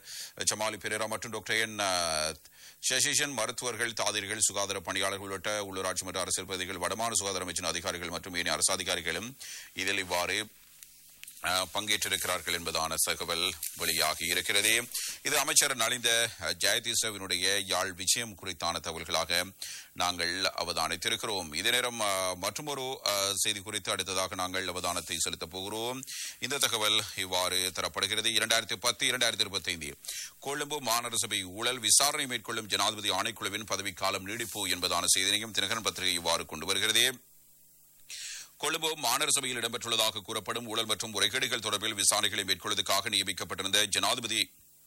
ஜமாலி பெரேரா மற்றும் டாக்டர் என் அஹ், சசிஷன் மருத்துவர்கள் தாதிரிகள் சுகாதார பணியாளர்கள் உள்ளிட்ட உள்ளூராட்சி மற்றும் அரசியல் பிரதிகள் வடமாநில சுகாதார அமைச்சின் அதிகாரிகள் மற்றும் ஏனைய அரசு அதிகாரிகளும் இதில் இவ்வாறு அஹ், பங்கேற்றிருக்கிறார்கள் என்பதான தகவல் வெளியாகி இருக்கிறது இது அமைச்சர் நலிந்த அஹ், ஜெயதீசவினுடைய யாழ் விஜயம் குறித்தான தகவல்களாக நாங்கள் அவதானித்திருக்கிறோம் இதே நேரம் அஹ், மற்றுமொரு அஹ், செய்தி குறித்து அடுத்ததாக நாங்கள் அவதானத்தை செலுத்தப் போகிறோம் இந்த தகவல் இவ்வாறு தரப்படுகிறது இரண்டாயிரத்தி பத்து இரண்டாயிரத்தி இருபத்தி ஐந்து கொழும்பு மாநகர சபை ஊழல் விசாரணை மேற்கொள்ளும் ஜனாதிபதி ஆணைக்குழுவின் பதவிக்காலம் நீடிப்பு என்பதான செய்தியையும் தினகரன் பத்திரிகை இவ்வாறு கொண்டு வருகிறது கொழும்பு மாநகர சபையில் இடம்பெற்றுள்ளதாக கூறப்படும் ஊழல் மற்றும் முறைகேடுகள் தொடர்பில் விசாரணைகளை மேற்கொள்வதற்காக நியமிக்கப்பட்டிருந்த ஜனாதிபதி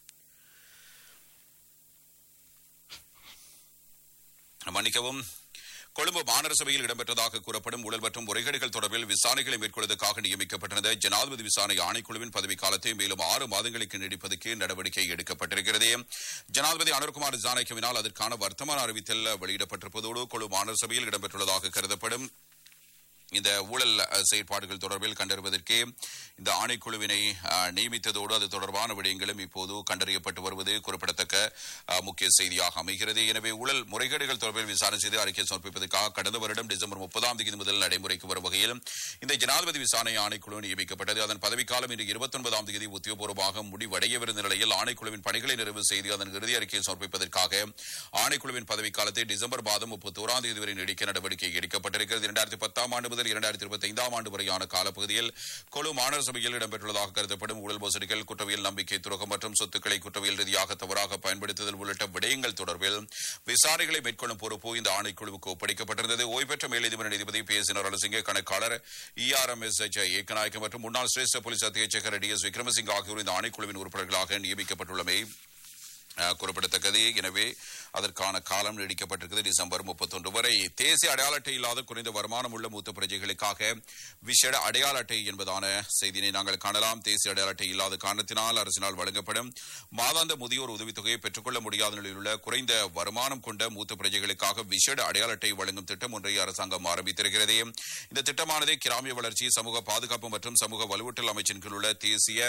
மன்னிக்கவும் கொழும்பு மாநகர சபையில் இடம்பெற்றதாக கூறப்படும் ஊழல் மற்றும் முறைகேடுகள் தொடர்பில் விசாரணைகளை மேற்கொள்வதற்காக நியமிக்கப்பட்டிருந்த ஜனாதிபதி விசாரணை ஆணைக்குழுவின் பதவிக்காலத்தை மேலும் ஆறு மாதங்களுக்கு நீடிப்பதற்கு நடவடிக்கை எடுக்கப்பட்டிருக்கிறது ஜனாதிபதி அனுர்குமார் ஜானகிவினால் அதற்கான வர்த்தமான அறிவித்தல் வெளியிடப்பட்டிருப்பதோடு கொழும்பு மாநகர சபையில் இடம்பெற்றுள்ளதாக கருதப்படும் இந்த ஊழல் அஹ், செயற்பாடுகள் தொடர்பில் கண்டறிவதற்கு இந்த ஆணைக்குழுவினை அஹ், நியமித்ததோடு அது தொடர்பான விடயங்களும் இப்போது கண்டறியப்பட்டு வருவது குறிப்பிடத்தக்க அஹ், முக்கிய செய்தியாக அமைகிறது எனவே ஊழல் முறைகேடுகள் தொடர்பில் விசாரணை செய்து அறிக்கை சமர்ப்பிப்பதற்காக கடந்த வருடம் டிசம்பர் முப்பதாம் தேதி முதல் நடைமுறைக்கு வரும் வகையில் இந்த ஜனாதிபதி விசாரணை ஆணைக்குழு நியமிக்கப்பட்டது அதன் பதவிக்காலம் இன்று இருபத்தி ஒன்பதாம் தேதி உத்தியோகபூர்வமாக முடிவடையவிருந்த நிலையில் ஆணைக்குழுவின் பணிகளை நிறைவு செய்து அதன் இறுதி அறிக்கையை சமர்ப்பிப்பதற்காக ஆணைக்குழுவின் பதவிக்காலத்தை டிசம்பர் மாதம் முப்பத்தோராம் தேதி வரை நீடிக்க நடவடிக்கை எடுக்கப்பட்டிருக்கிறது இரண்டாயிரத்தி பத்தாம் ஆண்டு முதல் இரண்டாயிரத்தி இருபத்தி ஐந்தாம் ஆண்டு வரையான காலப்பகுதியில் கொழு மாநகர சபையில் இடம்பெற்றுள்ளதாக கருதப்படும் ஊழல் மோசடிகள் குற்றவியல் நம்பிக்கை துரோகம் மற்றும் சொத்துக்களை குற்றவியல் ரீதியாக தவறாக பயன்படுத்துதல் உள்ளிட்ட விடயங்கள் தொடர்பில் விசாரணைகளை மேற்கொள்ளும் பொறுப்பு இந்த ஆணைக்குழுவுக்கு ஒப்படைக்கப்பட்டிருந்தது ஓய்வு பெற்ற மேலதிபர் நீதிபதி பி எஸ் நரசிங்க கணக்காளர் இஆர்எம்எஸ் ஏக்கநாயக்க மற்றும் முன்னாள் சிரேஷ்ட போலீஸ் அத்தியட்சகர் டி எஸ் விக்ரமசிங்க ஆகியோர் இந்த ஆணைக்குழுவின் உறுப்பினர்களாக நியமிக்கப்பட்டுள்ளமை அஹ், குறிப்பிடத்தக்கது எனவே அதற்கான காலம் நீடிக்கப்பட்டிருக்கிறது டிசம்பர் முப்பத்தொன்று வரை தேசிய அடையாள அட்டை இல்லாத குறைந்த வருமானம் உள்ள மூத்த பிரஜைகளுக்காக விசேட அடையாள அட்டை என்பதான செய்தியினை நாங்கள் காணலாம் தேசிய அடையாள அட்டை இல்லாத காரணத்தினால் அரசினால் வழங்கப்படும் மாதாந்த முதியோர் உதவித்தொகையை பெற்றுக்கொள்ள முடியாத நிலையில் உள்ள குறைந்த வருமானம் கொண்ட மூத்த பிரஜைகளுக்காக விசேட அடையாள அட்டை வழங்கும் திட்டம் ஒன்றை அரசாங்கம் ஆரம்பித்திருக்கிறது இந்த திட்டமானது கிராமிய வளர்ச்சி சமூக பாதுகாப்பு மற்றும் சமூக வலுவூட்டல் அமைச்சின் கீழ் உள்ள தேசிய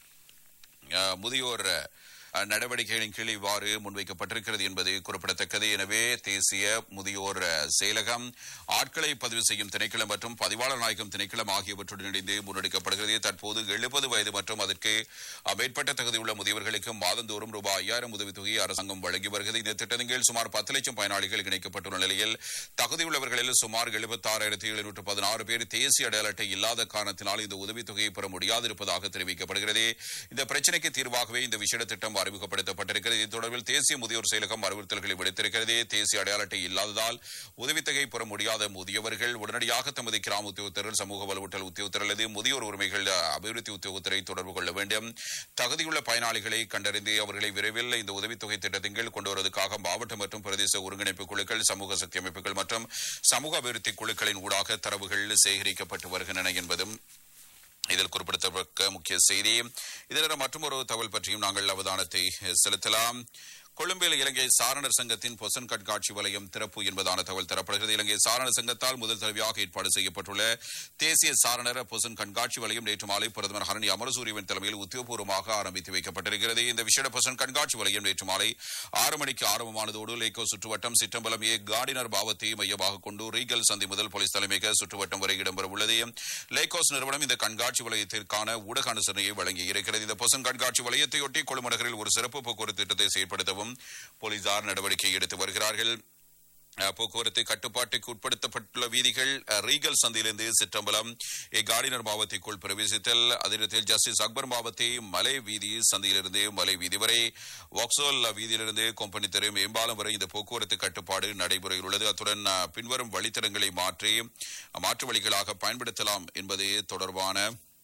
அஹ், முதியோர் அஹ், நடவடிக்கைகளின் கீழ் இவ்வாறு முன்வைக்கப்பட்டிருக்கிறது என்பது குறிப்பிடத்தக்கது எனவே தேசிய முதியோர் அஹ், செயலகம் ஆட்களை பதிவு செய்யும் திணைக்களம் மற்றும் பதிவாளர் நாயகம் திணைக்களம் ஆகியவற்றுடன் இணைந்து முன்னெடுக்கப்படுகிறது தற்போது எழுபது வயது மற்றும் அதற்கு அஹ், மேற்பட்ட தகுதியுள்ள முதியவர்களுக்கு மாதந்தோறும் ரூபாய் ஐயாயிரம் உதவித்தொகையை அரசாங்கம் வழங்கி வருகிறது இந்த திட்டத்தின் கீழ் சுமார் பத்து லட்சம் பயனாளிகள் இணைக்கப்பட்டுள்ள நிலையில் தகுதியுள்ளவர்களில் சுமார் எழுபத்தாறாயிரத்தி எழுநூற்று பதினாறு பேர் தேசிய அடையாள அட்டை இல்லாத காரணத்தினால் இந்த உதவித்தொகையை பெற முடியாதிருப்பதாக தெரிவிக்கப்படுகிறது இந்த பிரச்சினைக்கு தீர்வாகவே இந்த விசேட திட்டம் அறிமுகப்படுத்தப்பட்டிருக்கிறது இது தொடர்பில் தேசிய முதியோர் செயலகம் அறிவுறுத்தல்களை விடுத்திருக்கிறது தேசிய அடையாள அட்டை இல்லாததால் உதவித்தொகை பெற முடியாத முதியவர்கள் உடனடியாக தமது கிராம உத்தியோகத்தர்கள் சமூக வலுவூட்டல் உத்தியோகத்தர் அல்லது முதியோர் உரிமைகள் அபிவிருத்தி உத்தியோகத்தரை தொடர்பு கொள்ள வேண்டும் தகுதியுள்ள பயனாளிகளை கண்டறிந்து அவர்களை விரைவில் இந்த உதவித்தொகை திட்டத்தின் கீழ் கொண்டு வருவதற்காக மாவட்ட மற்றும் பிரதேச ஒருங்கிணைப்பு குழுக்கள் சமூக சக்தி அமைப்புகள் மற்றும் சமூக அபிவிருத்தி குழுக்களின் ஊடாக தரவுகள் சேகரிக்கப்பட்டு வருகின்றன என்பதும் இதில் குறிப்பிடத்தக்க முக்கிய செய்தி இதில் மற்றும் ஒரு தகவல் பற்றியும் நாங்கள் அவதானத்தை செலுத்தலாம் கொழும்பில் இலங்கை சாரணர் சங்கத்தின் பொசன் கண்காட்சி வலயம் திறப்பு என்பதான தகவல் தரப்படுகிறது இலங்கை சாரணர் சங்கத்தால் முதல் தடவையாக ஏற்பாடு செய்யப்பட்டுள்ள தேசிய சாரணர் பொசன் கண்காட்சி வலயம் நேற்று மாலை பிரதமர் ஹரணி அமரசூரியவின் தலைமையில் உத்தியோகபூர்வமாக ஆரம்பித்து வைக்கப்பட்டிருக்கிறது இந்த விசேட பொசன் கண்காட்சி வலயம் நேற்று மாலை ஆறு மணிக்கு ஆரம்பமானதோடு லேக்கோ சுற்றுவட்டம் சிற்றம்பலம் ஏ கார்டினர் பாவத்தை மையமாக கொண்டு ரீகல் சந்தி முதல் போலீஸ் தலைமைக்கு சுற்றுவட்டம் வரை இடம்பெற உள்ளது லேக்கோஸ் நிறுவனம் இந்த கண்காட்சி வலயத்திற்கான ஊடக அனுசரணையை வழங்கி இருக்கிறது இந்த பொசன் கண்காட்சி வலயத்தையொட்டி கொழும்பு நகரில் ஒரு சிறப்பு போக்குவரத்து திட்டத்தை செயற்படுத்தவும் போலீசார் நடவடிக்கை எடுத்து வருகிறார்கள் அஹ், போக்குவரத்து கட்டுப்பாட்டுக்கு உட்படுத்தப்பட்டுள்ள வீதிகள் அஹ், ரீகல் சந்தையிலிருந்து சிற்றம்பலம் கார்டினர் மாவட்டத்திற்குள் பிரவேசித்தல் அதிரத்தில் ஜஸ்டிஸ் அக்பர் மாவத்தை மலை வீதி சந்தையிலிருந்து மலை வீதி வரை வாக்சோல் வீதியிலிருந்து கொம்பனி தெரு மேம்பாலம் வரை இந்த போக்குவரத்து கட்டுப்பாடு நடைமுறையில் உள்ளது அத்துடன் அஹ், பின்வரும் வழித்தடங்களை மாற்றி மாற்று வழிகளாக பயன்படுத்தலாம் என்பது தொடர்பான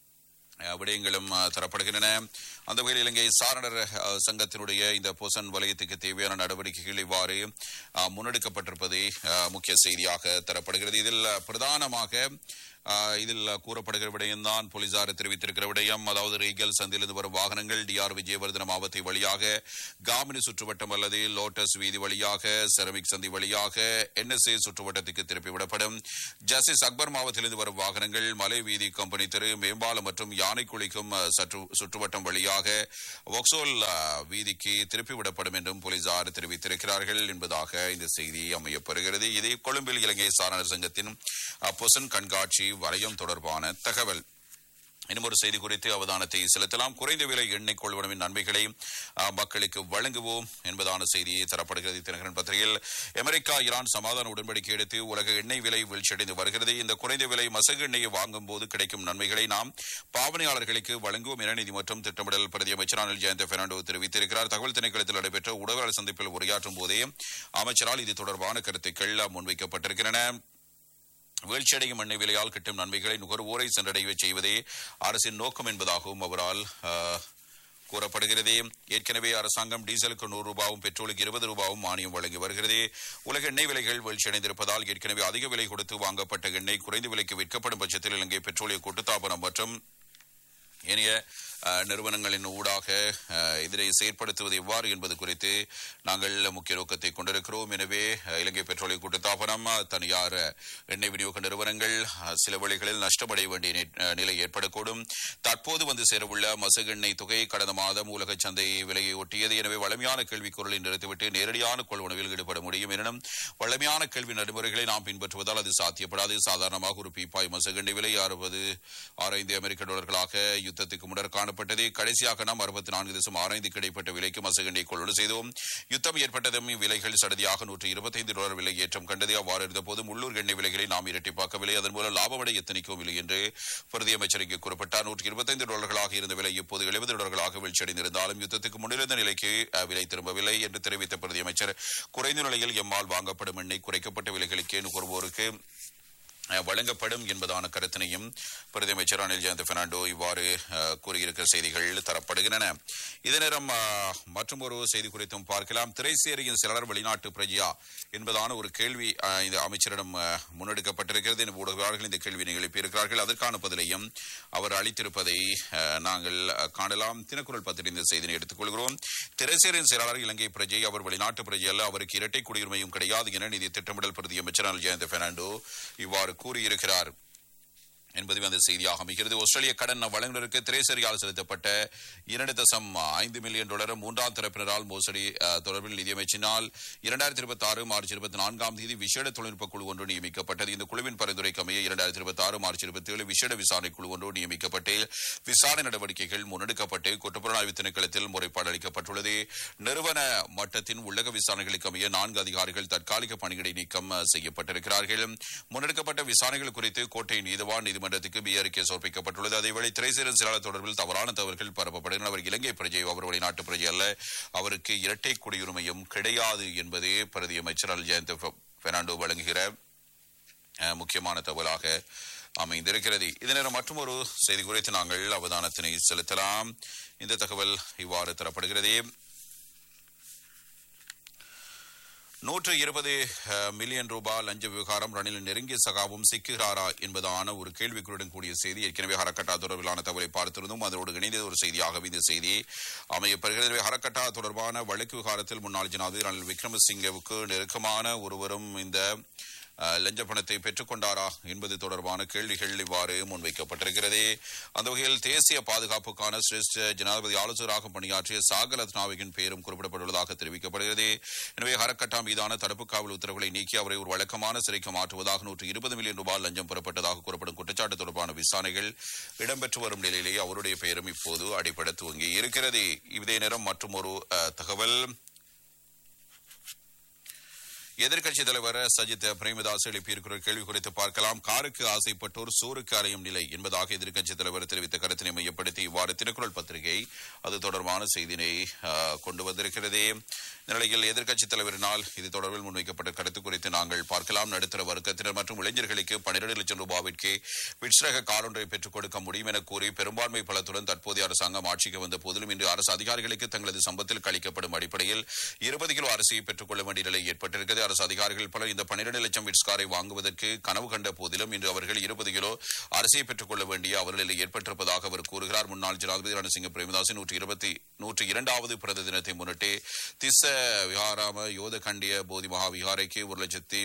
அஹ், விடயங்களும் அஹ், தரப்படுகின்றன அந்த வகையில் இலங்கை சாரணர் அஹ், சங்கத்தினுடைய இந்த போசன் வலயத்துக்கு தேவையான நடவடிக்கைகள் இவ்வாறு அஹ், முன்னெடுக்கப்பட்டிருப்பது அஹ், முக்கிய செய்தியாக தரப்படுகிறது இதில் அஹ், பிரதானமாக ஆஹ், இதில் கூறப்படுகிற விடயம்தான் போலீசார் தெரிவித்திருக்கிற விடயம் அதாவது ரீகல் சந்திலிருந்து வரும் வாகனங்கள் டிஆர் விஜயவர்தன மாவத்தை வழியாக காமினி சுற்றுவட்டம் அல்லது லோட்டஸ் வீதி வழியாக செரமிக் சந்தி வழியாக என்எஸ்ஏ சுற்றுவட்டத்துக்கு திருப்பிவிடப்படும் ஜஸ்டிஸ் அக்பர் மாவட்டத்திலிருந்து வரும் வாகனங்கள் மலை வீதி கம்பெனி தெரு மேம்பாலம் மற்றும் யானை குளிக்கும் அஹ், சற்று சுற்றுவட்டம் வழியாக ஒக்சோல் அஹ், வீதிக்கு திருப்பிவிடப்படும் என்றும் போலீசார் தெரிவித்திருக்கிறார்கள் என்பதாக இந்த செய்தி அமையப்பெறுகிறது இது கொழும்பில் இலங்கை சாரணர் சங்கத்தின் அஹ், பொசன் கண்காட்சி வலயம் தொடர்பான தகவல் இன்னும் ஒரு செய்தி குறித்து அவதானத்தை செலுத்தலாம் குறைந்த விலை எண்ணெய் கொள்வனவின் நன்மைகளை அஹ், மக்களுக்கு வழங்குவோம் என்பதான செய்தி தரப்படுகிறது தினகரன் பத்திரிகையில் அமெரிக்கா ஈரான் சமாதான உடன்படிக்கை எடுத்து உலக எண்ணெய் விலை வீழ்ச்சியடைந்து வருகிறது இந்த குறைந்த விலை மசகு எண்ணெயை வாங்கும் போது கிடைக்கும் நன்மைகளை நாம் பாவனையாளர்களுக்கு வழங்குவோம் என நிதி மற்றும் திட்டமிடல் பிரதி அமைச்சர் அனில் ஜெயந்த பெர்னாண்டோ தெரிவித்திருக்கிறார் தகவல் திணைக்களத்தில் நடைபெற்ற ஊடகங்கள் சந்திப்பில் உரையாற்றும் போதே அமைச்சரால் இது தொடர்பான கருத்துக்கள் முன்வைக்கப்பட்டிருக்கின்றன வீழ்ச்சியடையும் எண்ணெய் விலையால் கிட்டும் நன்மைகளை நுகர்வோரை சென்றடைய செய்வதே அரசின் நோக்கம் என்பதாகவும் அவரால் ஆஹ், கூறப்படுகிறது ஏற்கனவே அரசாங்கம் டீசலுக்கு நூறு ரூபாவும் பெட்ரோலுக்கு இருபது ரூபாவும் மானியம் வழங்கி வருகிறது உலக எண்ணெய் விலைகள் வீழ்ச்சியடைந்திருப்பதால் ஏற்கனவே அதிக விலை கொடுத்து வாங்கப்பட்ட எண்ணெய் குறைந்த விலைக்கு விற்கப்படும் பட்சத்தில் இலங்கை பெட்ரோலிய கூட்டுத்தாபனம் மற்றும் ஏனைய அஹ், நிறுவனங்களின் ஊடாக அஹ், இதனை செயற்படுத்துவது எவ்வாறு என்பது குறித்து நாங்கள் முக்கிய நோக்கத்தை கொண்டிருக்கிறோம் எனவே அஹ், இலங்கை பெட்ரோலிய கூட்டுத்தாபனம் அஹ், தனியார் அஹ், எண்ணெய் விநியோக நிறுவனங்கள் அஹ், சில வழிகளில் நஷ்டமடைய வேண்டிய நி- அஹ், நிலை ஏற்படக்கூடும் தற்போது வந்து சேரவுள்ள மசகு எண்ணெய் தொகை கடந்த மாதம் உலக சந்தை விலையை ஒட்டியது எனவே வளமையான கேள்விக்குரலை நிறுத்திவிட்டு நேரடியான கொள்வனவில் ஈடுபட முடியும் எனினும் வளமையான கேள்வி நடைமுறைகளை நாம் பின்பற்றுவதால் அது சாத்தியப்படாது சாதாரணமாக ஒரு பீப்பாய் மசகு எண்ணெய் விலை அறுபது ஆரைந்து அமெரிக்க டாலர்களாக யுத்தத்துக்கு முன்னர் காணப்பட்டது கடைசியாக நாம் அறுபத்தி நான்கு தசம் ஆரைந்து கிடைப்பட்ட விலைக்கு மசகண்டை கொள்வனு செய்தோம் யுத்தம் ஏற்பட்டதும் விலைகள் சடதியாக நூற்று இருபத்தைந்து டாலர் விலை ஏற்றம் கண்டது அவ்வாறு இருந்தபோது உள்ளூர் எண்ணெய் விலைகளை நாம் இரட்டிப்பாக்கவில்லை அதன் மூலம் லாபமடை எத்தனைக்கும் இல்லை என்று பிரதி அமைச்சர் இங்கு குறிப்பிட்டார் நூற்று இருபத்தைந்து டாலர்களாக இருந்த விலை இப்போது எழுபது டாலர்களாக வீழ்ச்சியடைந்திருந்தாலும் யுத்தத்துக்கு முன்னிருந்த நிலைக்கு அஹ், விலை திரும்பவில்லை என்று தெரிவித்த பிரதி அமைச்சர் குறைந்த நிலையில் எம்மால் வாங்கப்படும் எண்ணெய் குறைக்கப்பட்ட விலைகளுக்கே நுகர்வோருக்கு அஹ், வழங்கப்படும் என்பதான கருத்தினையும் பிரதி அமைச்சர் அனில் ஜெயந்த் பெர்னாண்டோ இவ்வாறு அஹ், கூறியிருக்கிற செய்திகள் தரப்படுகின்றன இதே நேரம் மற்றும் ஒரு செய்தி குறித்தும் பார்க்கலாம் திரைசேரியின் சிலர் வெளிநாட்டு பிரஜையா என்பதான ஒரு கேள்வி அஹ், இந்த அமைச்சரிடம் அஹ், முன்னெடுக்கப்பட்டிருக்கிறது இந்த ஊடகவாளர்கள் இந்த கேள்வியை எழுப்பியிருக்கிறார்கள் அதற்கான பதிலையும் அவர் அளித்திருப்பதை அஹ், நாங்கள் அஹ், காணலாம் தினக்குரல் பத்திரிகை இந்த செய்தியை எடுத்துக்கொள்கிறோம் திரைசேரியின் செயலாளர் இலங்கை பிரஜை அவர் வெளிநாட்டு பிரஜை அல்ல அவருக்கு இரட்டை குடியுரிமையும் கிடையாது என நிதி திட்டமிடல் பிரதி அமைச்சர் அனில் ஜெயந்த் பெர்னாண்டோ இவ்வாறு கூறியிருக்கிறார் என்பது அந்த செய்தியாக அமைகிறது ஆஸ்திரேலிய கடன் வழங்குநருக்கு திரைசரியால் செலுத்தப்பட்ட இரண்டு தசம் ஐந்து மில்லியன் டாலர் மூன்றாம் தரப்பினரால் மோசடி அஹ், தொடர்பில் நிதியமைச்சினால் இரண்டாயிரத்தி இருபத்தி ஆறு மார்ச் இருபத்தி நான்காம் தேதி விசேட தொழில்நுட்ப குழு ஒன்று நியமிக்கப்பட்டது இந்த குழுவின் பரிந்துரைக்கு அமைய இரண்டாயிரத்தி இருபத்தி ஆறு மார்ச் இருபத்தி ஏழு விசேட விசாரணை குழு ஒன்று நியமிக்கப்பட்டு விசாரணை நடவடிக்கைகள் முன்னெடுக்கப்பட்டு குற்றப்புலனாய்வு திணைக்களத்தில் முறைப்பாடு அளிக்கப்பட்டுள்ளது நிறுவன மட்டத்தின் உள்ளக விசாரணைகளுக்கு அமைய நான்கு அதிகாரிகள் தற்காலிக பணியிடை நீக்கம் அஹ், செய்யப்பட்டிருக்கிறார்கள் முன்னெடுக்கப்பட்ட விசாரணைகள் குறித்து கோட்டை நீதவான் நீதிமன்றத்துக்கு பி அறிக்கை சமர்ப்பிக்கப்பட்டுள்ளது அதேவேளை திரைசீரன் செயலாளர் தொடர்பில் தவறான தவறுகள் பரப்பப்படுகின்றன அவர் இலங்கை பிரஜை அவர் வெளிநாட்டு பிரஜை அல்ல அவருக்கு இரட்டை குடியுரிமையும் கிடையாது என்பதே பிரதி அமைச்சர் அல் ஜெயந்த் பெ- பெர்னாண்டோ வழங்குகிற அஹ், முக்கியமான தகவலாக அமைந்திருக்கிறது இதே நேரம் மற்றொரு செய்தி குறித்து நாங்கள் அவதானத்தினை செலுத்தலாம் இந்த தகவல் இவ்வாறு தரப்படுகிறது நூற்று இருபது மில்லியன் ரூபாய் லஞ்ச விவகாரம் ரணில் நெருங்கிய சகாவும் சிக்குகிறாரா என்பதான ஒரு கேள்விக்குறியுடன் கூடிய செய்தி ஏற்கனவே ஹரக்கட்டா தொடர்பிலான தகவலை பார்த்திருந்தோம் அதோடு இணைந்த ஒரு செய்தியாகவே இந்த செய்தி அமையப்பெறுகிறது எனவே ஹரக்கட்டா தொடர்பான வழக்கு விவகாரத்தில் முன்னாள் ஜனாதிபதி ரணில் விக்ரமசிங்கவுக்கு நெருக்கமான ஒருவரும் இந்த அஹ், லஞ்ச பணத்தை பெற்றுக்கொண்டாரா என்பது தொடர்பான கேள்விகள் இவ்வாறு முன்வைக்கப்பட்டிருக்கிறது அந்த வகையில் தேசிய பாதுகாப்புக்கான சிரேஷ்ட ஜனாதிபதி ஆலோசகராக பணியாற்றிய சாகல் அத்னாவின் பெயரும் குறிப்பிடப்பட்டுள்ளதாக தெரிவிக்கப்படுகிறது எனவே ஹரக்கட்டா மீதான தடுப்பு காவல் உத்தரவுகளை நீக்கி அவரை ஒரு வழக்கமான சிறைக்கு மாற்றுவதாக நூற்று இருபது மில்லியன் ரூபாய் லஞ்சம் பெறப்பட்டதாக கூறப்படும் குற்றச்சாட்டு தொடர்பான விசாரணைகள் இடம்பெற்று வரும் நிலையிலேயே அவருடைய பெயரும் இப்போது அடிபட துவங்கி இருக்கிறது இதே நேரம் மற்றும் ஒரு தகவல் எதிர்க்கட்சித் தலைவர் சஜித் பிரேமதாஸ் எழுப்பியிருக்கிற கேள்வி குறித்து பார்க்கலாம் காருக்கு ஆசைப்பட்டோர் சோறுக்கு அறையும் நிலை என்பதாக எதிர்க்கட்சித் தலைவர் தெரிவித்த கருத்தினை மையப்படுத்தி இவ்வாறு திருக்குறள் பத்திரிகை அது தொடர்பான செய்தினை ஆஹ், கொண்டு வந்திருக்கிறது இந்த நிலையில் எதிர்க்கட்சித் தலைவரினால் இது தொடர்பில் முன்வைக்கப்பட்ட கருத்து குறித்து நாங்கள் பார்க்கலாம் நடுத்தர வர்க்கத்தினர் மற்றும் இளைஞர்களுக்கு பன்னிரண்டு லட்சம் ரூபாவிற்கு விட்ஸ்ரக காரொன்றை பெற்றுக் கொடுக்க முடியும் என கூறி பெரும்பான்மை பலத்துடன் தற்போதைய அரசாங்கம் ஆட்சிக்கு வந்த போதிலும் இன்று அரசு அதிகாரிகளுக்கு தங்களது சம்பத்தில் கழிக்கப்படும் அடிப்படையில் இருபது கிலோ அரிசியை பெற்றுக் கொள்ள வேண்டிய நிலை ஏற்பட்டிருக்கிறது அரசு அதிகாரிகள் பலர் இந்த பன்னிரண்டு லட்சம் விட்ஸ் காரை வாங்குவதற்கு கனவு கண்ட போதிலும் இன்று அவர்கள் இருபது கிலோ அரிசியை பெற்றுக் கொள்ள வேண்டிய அவர்களில் ஏற்பட்டிருப்பதாக அவர் கூறுகிறார் முன்னாள் ஜனாதிபதி ரணசிங்க பிரேமதாசன் நூற்றி இருபத்தி நூற்றி இரண்டாவது பிறந்த தினத்தை முன்னிட்டு திஸ்ஸ விஹாராம யோத கண்டிய போதி மகா விஹாரைக்கு ஒரு லட்சத்தி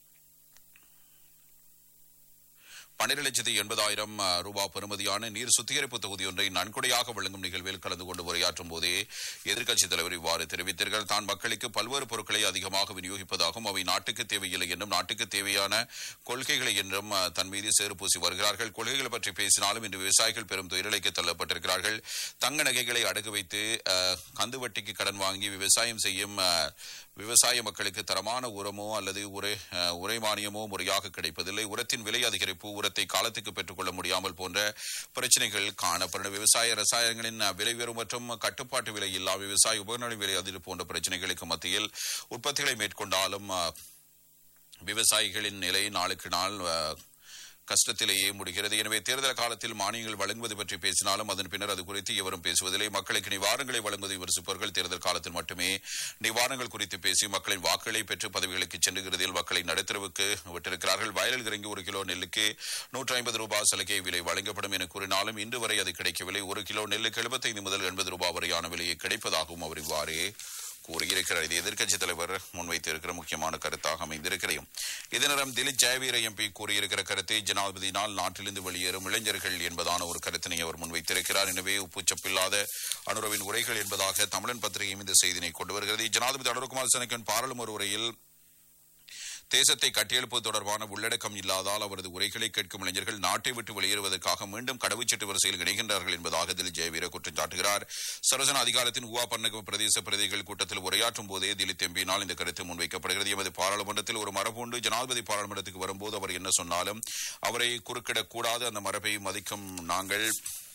பன்னிரண்டு லட்சத்தி எண்பதாயிரம் அஹ், ரூபாய் பெறுமதியான நீர் சுத்திகரிப்பு தொகுதி ஒன்றை நன்கொடையாக வழங்கும் நிகழ்வில் கலந்து கொண்டு உரையாற்றும் போதே எதிர்க்கட்சித் தலைவர் இவ்வாறு தெரிவித்தீர்கள் தான் மக்களுக்கு பல்வேறு பொருட்களை அதிகமாக விநியோகிப்பதாகவும் அவை நாட்டுக்கு தேவையில்லை என்றும் நாட்டுக்கு தேவையான கொள்கைகளை என்றும் அஹ், தன் மீது சேறு பூசி வருகிறார்கள் கொள்கைகள் பற்றி பேசினாலும் இன்று விவசாயிகள் பெரும் துயரலைக்கு தள்ளப்பட்டிருக்கிறார்கள் தங்க நகைகளை அடகு வைத்து அஹ், கந்து வட்டிக்கு கடன் வாங்கி விவசாயம் செய்யும் அஹ், விவசாய மக்களுக்கு தரமான உரமோ அல்லது உரை அஹ், உரை மானியமோ முறையாக கிடைப்பதில்லை உரத்தின் விலை அதிகரிப்பு உரத்தை காலத்துக்கு பெற்றுக்கொள்ள முடியாமல் போன்ற பிரச்சனைகள் காணப்படும் விவசாய ரசாயனங்களின் அஹ், விலை உயர்வு மற்றும் கட்டுப்பாட்டு விலை இல்லா விவசாய உபகரண விலை அதிகரிப்பு போன்ற பிரச்சனைகளுக்கு மத்தியில் உற்பத்திகளை மேற்கொண்டாலும் அஹ், விவசாயிகளின் நிலை நாளுக்கு நாள் அஹ், கஷ்டத்திலேயே முடிகிறது எனவே தேர்தல் காலத்தில் மானியங்கள் வழங்குவது பற்றி பேசினாலும் அதன் பின்னர் அது குறித்து எவரும் பேசுவதில்லை மக்களுக்கு நிவாரணங்களை வழங்குவதை விமர்சிப்பவர்கள் தேர்தல் காலத்தில் மட்டுமே நிவாரணங்கள் குறித்து பேசி மக்களின் வாக்குகளை பெற்று பதவிகளுக்கு சென்றுகிறதில் மக்களை நடுத்தரவுக்கு விட்டிருக்கிறார்கள் வயலில் இறங்கி ஒரு கிலோ நெல்லுக்கு நூற்றி ஐம்பது ரூபாய் சலுகை விலை வழங்கப்படும் என கூறினாலும் இன்று வரை அது கிடைக்கவில்லை ஒரு கிலோ நெல்லுக்கு எழுபத்தைந்து முதல் எண்பது ரூபாய் வரையான விலையை கிடைப்பதாகவும் அவர் இவ்வாறே கூறியிருக்கிறார் இது எதிர்க்கட்சித் தலைவர் முன்வைத்திருக்கிற முக்கியமான கருத்தாக அமைந்திருக்கிறேன் இதனிடம் திலீப் ஜெயவீர எம்பி கூறியிருக்கிற கருத்தை ஜனாதிபதியினால் நாட்டிலிருந்து வெளியேறும் இளைஞர்கள் என்பதான ஒரு கருத்தினை அவர் முன்வைத்திருக்கிறார் எனவே உப்புச்சப்பில்லாத அனுரவின் உரைகள் என்பதாக தமிழன் பத்திரிகையும் இந்த செய்தினை கொண்டு வருகிறது ஜனாதிபதி அனுரகுமார் சனக்கன் பாராளுமன்ற உரையில் தேசத்தை கட்டியெழுப்பது தொடர்பான உள்ளடக்கம் இல்லாதால் அவரது உரைகளை கேட்கும் இளைஞர்கள் நாட்டை விட்டு வெளியேறுவதற்காக மீண்டும் கடவுச்சீட்டு வரிசையில் இணைகின்றார்கள் என்பதாக திலீப் ஜெயவீர குற்றம் சாட்டுகிறார் சரோஜன அதிகாரத்தின் உவா பன்னகம் பிரதேச பிரதிகள் கூட்டத்தில் உரையாற்றும் போதே திலீப் எம்பியினால் இந்த கருத்து முன்வைக்கப்படுகிறது எமது பாராளுமன்றத்தில் ஒரு மரபுண்டு ஜனாதிபதி பாராளுமன்றத்துக்கு வரும்போது அவர் என்ன சொன்னாலும் அவரை குறுக்கிடக்கூடாது அந்த மரபை மதிக்கும் நாங்கள்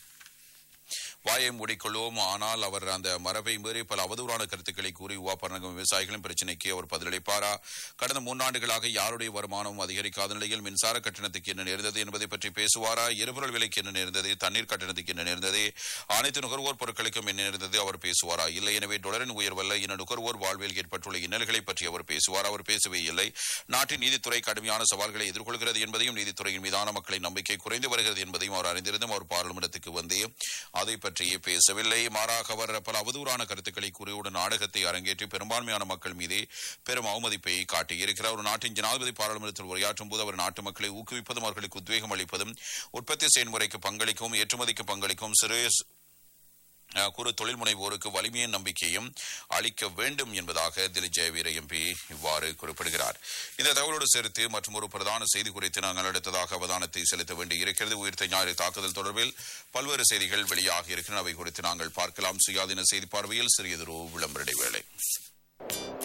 வாயை மூடிக்கொள்வோம் ஆனால் அவர் அந்த மரபை மீறி பல அவதூறான கருத்துக்களை கூறி உவா பரணகம் விவசாயிகளின் பிரச்சினைக்கு அவர் பதிலளிப்பாரா கடந்த மூன்றாண்டுகளாக யாருடைய வருமானமும் அதிகரிக்காத நிலையில் மின்சார கட்டணத்துக்கு என்ன நேர்ந்தது என்பதை பற்றி பேசுவாரா எரிபொருள் விலைக்கு என்ன நேர்ந்தது தண்ணீர் கட்டணத்துக்கு என்ன நேர்ந்தது அனைத்து நுகர்வோர் பொருட்களுக்கும் என்ன நேர்ந்தது அவர் பேசுவாரா இல்லை எனவே டொலரின் உயர்வல்ல என நுகர்வோர் வாழ்வில் ஏற்பட்டுள்ள இன்னல்களை பற்றி அவர் பேசுவார் அவர் பேசவே இல்லை நாட்டின் நீதித்துறை கடுமையான சவால்களை எதிர்கொள்கிறது என்பதையும் நீதித்துறையின் மீதான மக்களின் நம்பிக்கை குறைந்து வருகிறது என்பதையும் அவர் அறிந்திருந்தும் அவர் பாராளுமன்றத்துக்கு வந்து அதை பற்றியே பேசவில்லை மாறாக அவர் பல அவதூறான கருத்துக்களை கூறியோடு நாடகத்தை அரங்கேற்றி பெரும்பான்மையான மக்கள் மீதே பெரும் அவமதிப்பை காட்டியிருக்கிறார் ஒரு நாட்டின் ஜனாதிபதி பாராளுமன்றத்தில் உரையாற்றும் போது அவர் நாட்டு மக்களை ஊக்குவிப்பதும் அவர்களுக்கு உத்வேகம் அளிப்பதும் உற்பத்தி செயல்முறைக்கு பங்களிக்கும் ஏற்றுமதிக்கு பங்களிக்கும் சிறு அஹ், குறு தொழில் முனைவோருக்கு வலிமையின் நம்பிக்கையும் அளிக்க வேண்டும் என்பதாக திலீப் ஜெயவீர எம்பி இவ்வாறு குறிப்பிடுகிறார் இந்த தகவலோடு சேர்த்து மற்றும் ஒரு பிரதான செய்தி குறித்து நாங்கள் அடுத்ததாக அவதானத்தை செலுத்த வேண்டி இருக்கிறது உயிர்த்த ஞாயிறு தாக்குதல் தொடர்பில் பல்வேறு செய்திகள் வெளியாகி இருக்கின்றன அவை குறித்து நாங்கள் பார்க்கலாம் சுயாதீன செய்தி பார்வையில் சிறியதொரு விளம்பர இடைவேளை